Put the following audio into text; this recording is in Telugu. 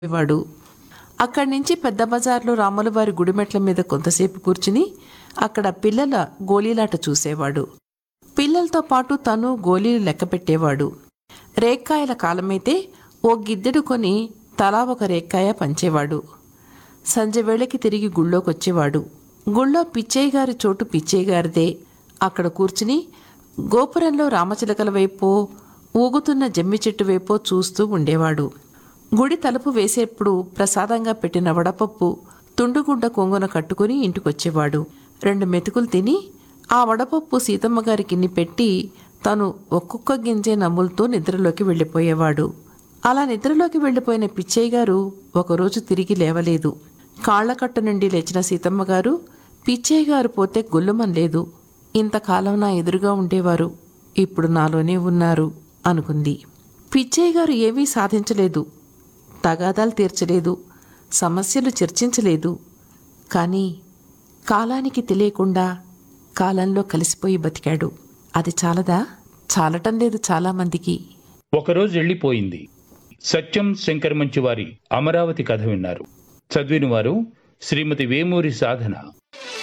వాడు అక్కడి నుంచి పెద్ద బజార్లో రాములవారి గుడిమెట్ల మీద కొంతసేపు కూర్చుని అక్కడ పిల్లల గోళీలాట చూసేవాడు పిల్లలతో పాటు తను గోళీలు లెక్క పెట్టేవాడు రేక్కాయల కాలమైతే ఓ గిద్దెడు కొని తలా ఒక రేక్కాయ పంచేవాడు సంజె వేళకి తిరిగి గుళ్ళోకొచ్చేవాడు గుళ్ళో పిచ్చయ్య గారి చోటు పిచ్చయ్య గారిదే అక్కడ కూర్చుని గోపురంలో రామచిలకల వైపో ఊగుతున్న జమ్మి చెట్టు వైపో చూస్తూ ఉండేవాడు గుడి తలుపు వేసేప్పుడు ప్రసాదంగా పెట్టిన వడపప్పు తుండుగుడ్డ కొంగున కట్టుకుని ఇంటికొచ్చేవాడు రెండు మెతుకులు తిని ఆ వడపప్పు సీతమ్మ గారికిన్ని పెట్టి తను ఒక్కొక్క గింజే నమ్ములతో నిద్రలోకి వెళ్ళిపోయేవాడు అలా నిద్రలోకి వెళ్ళిపోయిన పిచ్చయ్య గారు ఒకరోజు తిరిగి లేవలేదు కాళ్లకట్ట నుండి లేచిన సీతమ్మ గారు పిచ్చయ్య గారు పోతే గొల్లుమనలేదు ఇంతకాలం నా ఎదురుగా ఉండేవారు ఇప్పుడు నాలోనే ఉన్నారు అనుకుంది పిచ్చయ్య గారు ఏమీ సాధించలేదు తగాదాలు తీర్చలేదు సమస్యలు చర్చించలేదు కానీ కాలానికి తెలియకుండా కాలంలో కలిసిపోయి బతికాడు అది చాలదా చాలటం లేదు చాలామందికి ఒకరోజు వెళ్ళిపోయింది సత్యం శంకర్ మంచి వారి అమరావతి కథ విన్నారు చదివిన వారు శ్రీమతి వేమూరి సాధన